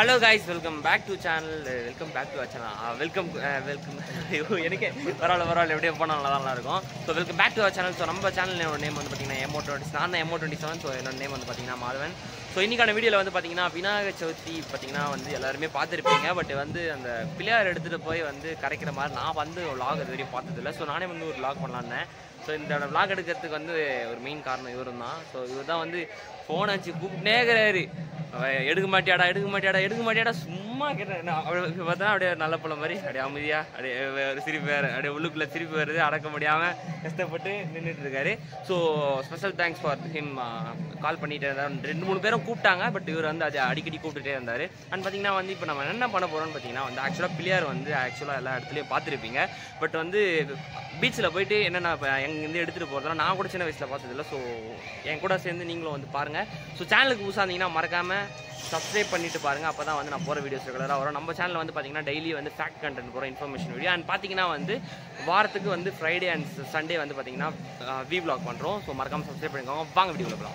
Hello guys welcome back to channel welcome back to channel welcome welcome எனக்கு பரவாயில்ல பரவாயில்ல எப்படியே போனால் நல்லா தான் இருக்கும் so welcome back to channel so நம்ம சேனல் நேம் வந்து பார்த்தீங்கன்னா எமோ டுவெண்ட்டி நான் தான் எமோ டுவெண்ட்டி செவன் ஸோ என்னோட நேம் வந்து பார்த்தீங்கன்னா மாதவன் ஸோ இன்னைக்கான வீடியோவில் வந்து பார்த்தீங்கன்னா விநாயகர் சதுர்த்தி பார்த்தீங்கன்னா வந்து எல்லாருமே பார்த்துருப்பீங்க பட் வந்து அந்த பிள்ளையார் எடுத்துகிட்டு போய் வந்து கரைக்கிற மாதிரி நான் வந்து லாக் இது வரையும் பார்த்ததில்ல ஸோ நானே வந்து ஒரு லாக் பண்ணலான்னேன் ஸோ இந்த vlog எடுக்கிறதுக்கு வந்து ஒரு மெயின் காரணம் இவரும் தான் ஸோ இவர் தான் வந்து ஃபோன் வச்சு கூப்பிட்டே இருக்கிறாரு அவன் எடுக்க மாட்டியாடா எடுக்க மாட்டியாடா எடுக்க மாட்டியாடா சும்மா கேட்டேன் நான் அவ- இப்ப பார்த்தா அப்படியே நல்ல பிள்ளை மாதிரி அப்படியே அமைதியா அப்படியே வே- ஒரு சிரிப்பு வேறு அப்படியே உள்ளுக்குள்ள சிரிப்பு வருது அடக்க முடியாமல் கஷ்டப்பட்டு நின்றுட்டு இருக்காரு so special thanks for him call பண்ணிட்டு இருந்தார் ரெண்டு மூணு பேரும் கூப்பிட்டாங்க பட் இவர் வந்து அதை அடிக்கடி கூப்பிட்டுட்டே இருந்தார் அண்ட் பார்த்தீங்கன்னா வந்து இப்போ நம்ம என்ன பண்ண போகிறோம்னு பார்த்தீங்கன்னா வந்து ஆக்சுவலாக பிள்ளையார் வந்து ஆக்சுவலாக எல்லா இடத்துலையும் பார்த்துருப்பீங்க பட் வந்து பீச்சில் போயிட்டு என்னென்ன இப்போ எங்கேருந்து எடுத்துகிட்டு போகிறதுனா நான் கூட சின்ன வயசில் பார்த்ததில்ல ஸோ என் கூட சேர்ந்து நீங்களும் வந்து பாருங்கள் ஸோ சேனலுக்கு புதுசாக இருந்தீங்கன்னா மறக்காமல் சப்ஸ்கிரைப் பண்ணிட்டு பாருங்க அப்போ தான் வந்து நான் போகிற வீடியோஸ் ரெகுலராக வரும் நம்ம சேனலில் வந்து பார்த்தீங்கன்னா டெய்லி வந்து ஃபேக்ட் கண்டென்ட் போகிற இன்ஃபர்மேஷன் வீடியோ அண்ட் பார்த்தீங்கன்னா வந்து வாரத்துக்கு வந்து ஃப்ரைடே அண்ட் சண்டே வந்து பார்த்தீங்கன்னா வி vlog பண்ணுறோம் ஸோ மறக்காமல் சப்ஸ்கிரைப் பண்ணிக்கோங்க வாங்க வீடியோவில் போகலாம்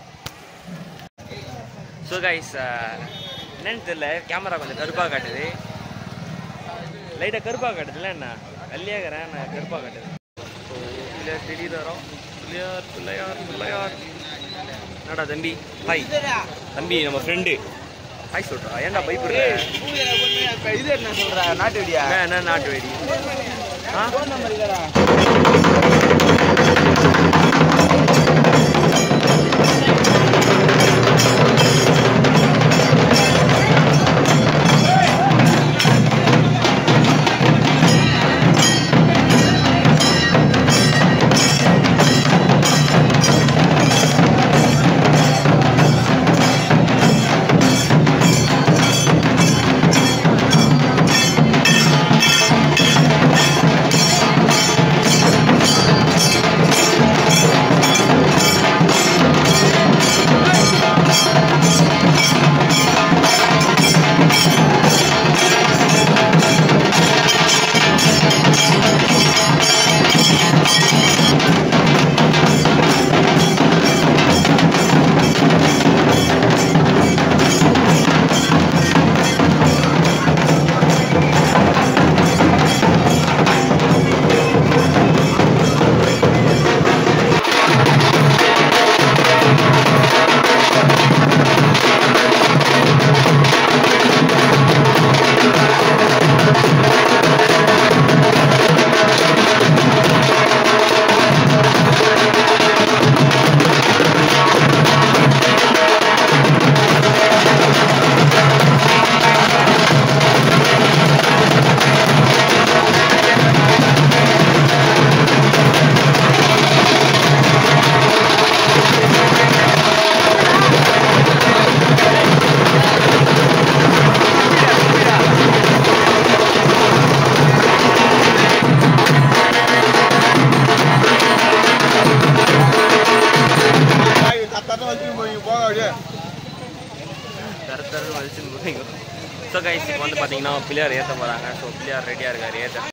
ஸோ கைஸ் என்னன்னு தெரியல கேமரா கொஞ்சம் கருப்பாக காட்டுது லைட்டாக கருப்பாக காட்டுதுல என்ன வெள்ளையாகிறேன் நான் கருப்பாக காட்டுது ஸோ பிள்ளையார் தெரியுது வரோம் பிள்ளையார் பிள்ளையார் பிள்ளையார் என்னடா தம்பி ஹாய் தம்பி நம்ம ஃப்ரெண்டு ஹாய் சொல்றா ஏன்டா பயப்படுற இது என்ன சொல்ற நாட்டு வெடியா என்ன என்ன நாட்டு வெடி ஆ ஃபோன் நம்பர் இதரா தத்தாட்டம் வச்சு போய் போக அப்படியே தர தரன்னு வலிச்சுன்னு போவீங்க ஸோ கைஸ் இப்போ வந்து பார்த்தீங்கன்னா பிள்ளையார் ஏற்ற போகிறாங்க ஸோ பிள்ளையார் ரெடியாக இருக்கார் ஏற்ற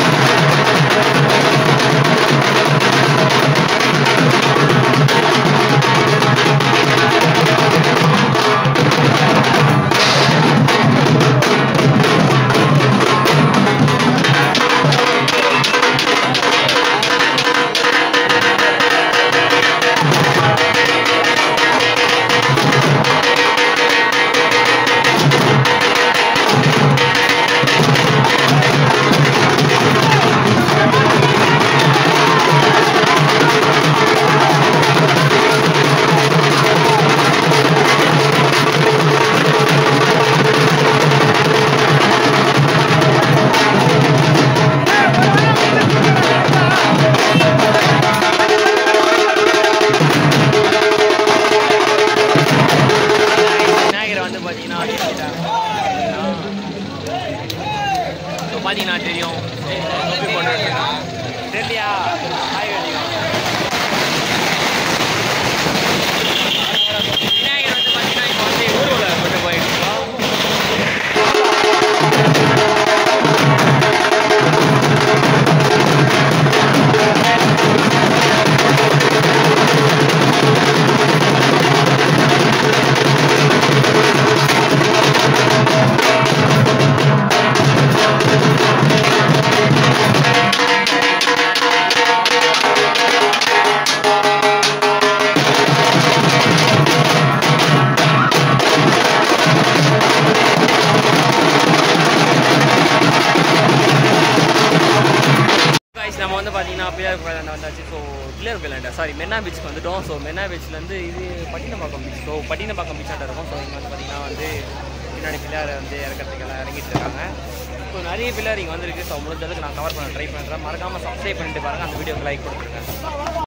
விநாயகரை வந்து பார்த்தீங்கன்னா ஸோ பார்த்தீங்கன்னா தெரியும் தொப்பி போட்டு வச்சிருக்கான். தெரியலையா ஹாய் வெடிக்கும் விநாயகர் வந்து பார்த்தீங்கன்னா இப்போ வந்து ஊர்வலம் கொண்டு போயிட்டு இருக்கோம் ஆ வந்தாச்சு ஸோ பிள்ளையார் கோயில் சாரி மென்னா பீச்சுக்கு வந்துட்டோம் ஸோ மென்னா பீச்லேருந்து இது பட்டினப்பாக்கம் பீச் ஸோ பட்டினப்பாக்கம் பீச்சாண்ட இருக்கும் ஸோ இங்கே வந்து பார்த்தீங்கன்னா வந்து பின்னாடி பிள்ளையாரை வந்து இறக்கிறதுக்கு எல்லாம் இறங்கிட்டு இருக்காங்க ஸோ நிறைய பிள்ளையார் இங்கே வந்திருக்கு ஸோ முடிஞ்ச அளவுக்கு நான் கவர் பண்ண ட்ரை பண்ணுறேன் மறக்காமல் சப்ஸ்கிரைப் பண்ணிட்டு பாருங்க அந்த வீடியோக்கு லைக் கொடுத்துருங்க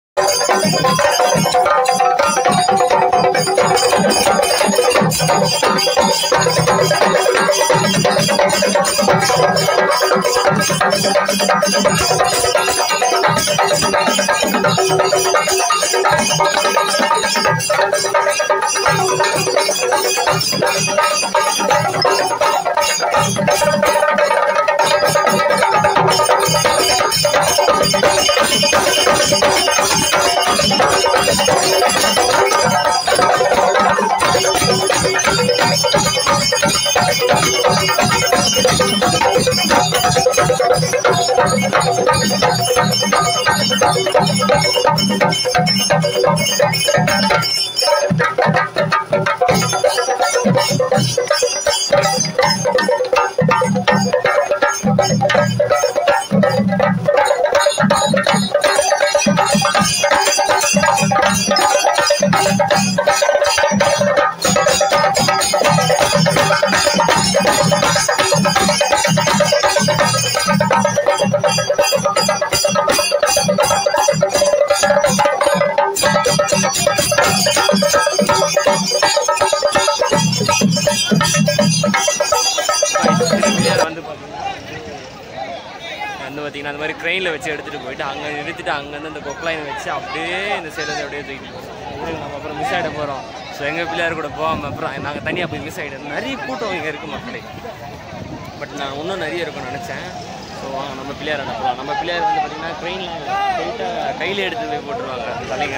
பிள்ளையார் வந்து பார்த்தீங்கன்னா வந்து பார்த்தீங்கன்னா அந்த மாதிரி க்ரெயினில் வச்சு எடுத்துகிட்டு போயிட்டு அங்கே நிறுத்திட்டு அங்கேருந்து அந்த கொக்லைனை வச்சு அப்படியே இந்த சைடுலேருந்து அப்படியே தூக்கிட்டு போகிறோம் நம்ம அப்புறம் மிஸ் ஆகிட போகிறோம் ஸோ எங்கள் பிள்ளையார் கூட போகாமல் அப்புறம் நாங்கள் தனியாக போய் மிஸ் ஆகிடும் நிறைய கூட்டம் இங்கே இருக்குது மக்களே பட் நான் இன்னும் நிறைய இருக்கும்னு நினச்சேன் ஸோ வாங்க நம்ம பிள்ளையார் அனுப்பலாம் நம்ம பிள்ளையார் வந்து பார்த்தீங்கன்னா ட்ரெயினில் போயிட்டு கையில் எடுத்து போய் போட்டுருவாங்க தலைங்க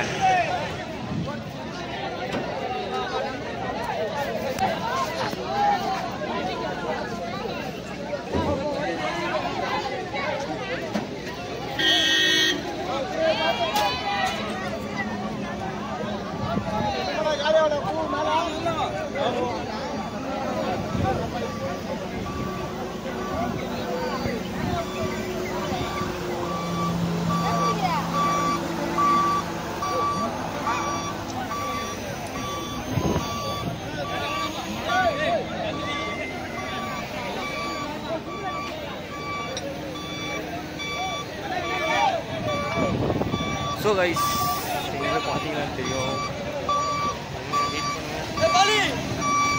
ஸோ கைஸ் எங்கே பார்த்தீங்கன்னா தெரியும் வெயிட் பண்ணுங்க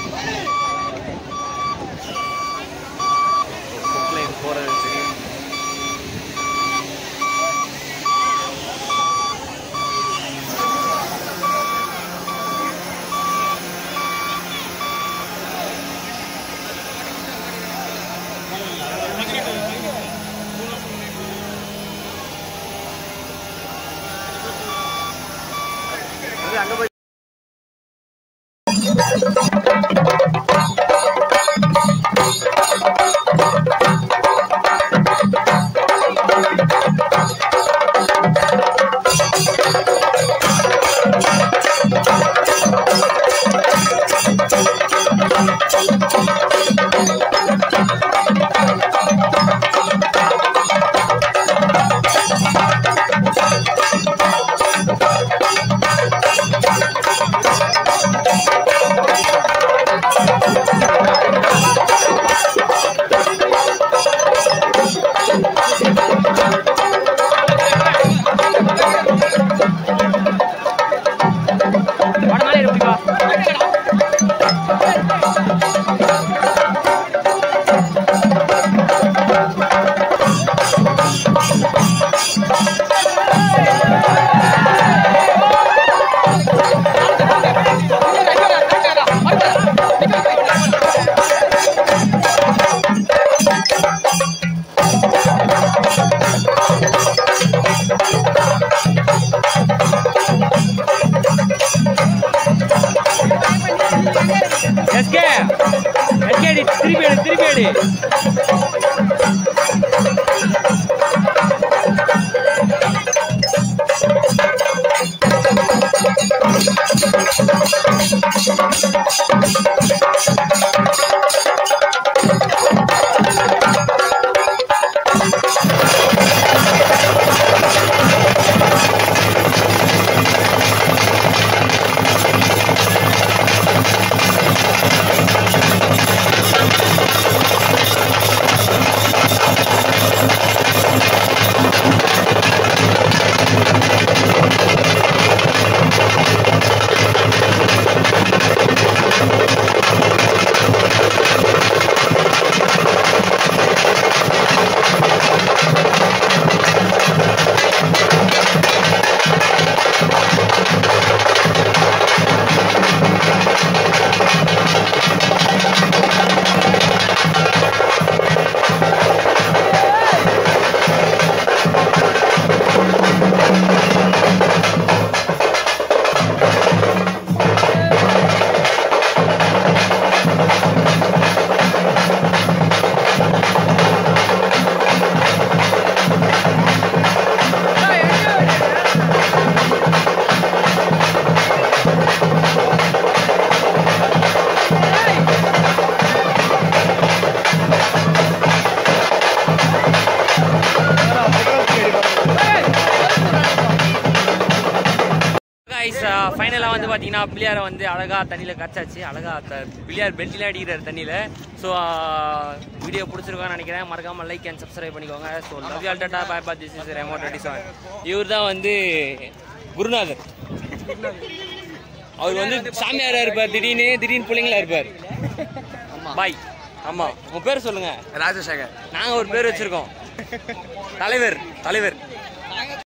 கொக்லைன் போகிறது தெரியும் அங்கே போய் வட மேலே இருப்பீங்களா எஸ்கே எஸ்கே அடி திருப்பி அடி திருப்பி அடி வந்து பார்த்தீங்கன்னா பிள்ளையாரை வந்து அழகா தண்ணியில் கச்சாச்சு அழகா த- பிள்ளையார் பெல்ட்டில் அடிக்கிறார் தண்ணியில் ஸோ வீடியோ பிடிச்சிருக்கோன்னு நினைக்கிறேன் மறக்காம லைக் அண்ட் சப்ஸ்கிரைப் பண்ணிக்கோங்க so love you tata bye bye this is Remo twenty seven இவர் தான் வந்து குருநாதர் அவர் வந்து சாமியாரா இருப்பார் திடீர்னு திடீர்னு பிள்ளைங்களா இருப்பார் பாய் ஆமா உங்க பேர் சொல்லுங்க ராஜசேகர் நாங்க ஒரு பேர் வச்சிருக்கோம் தலைவர் தலைவர்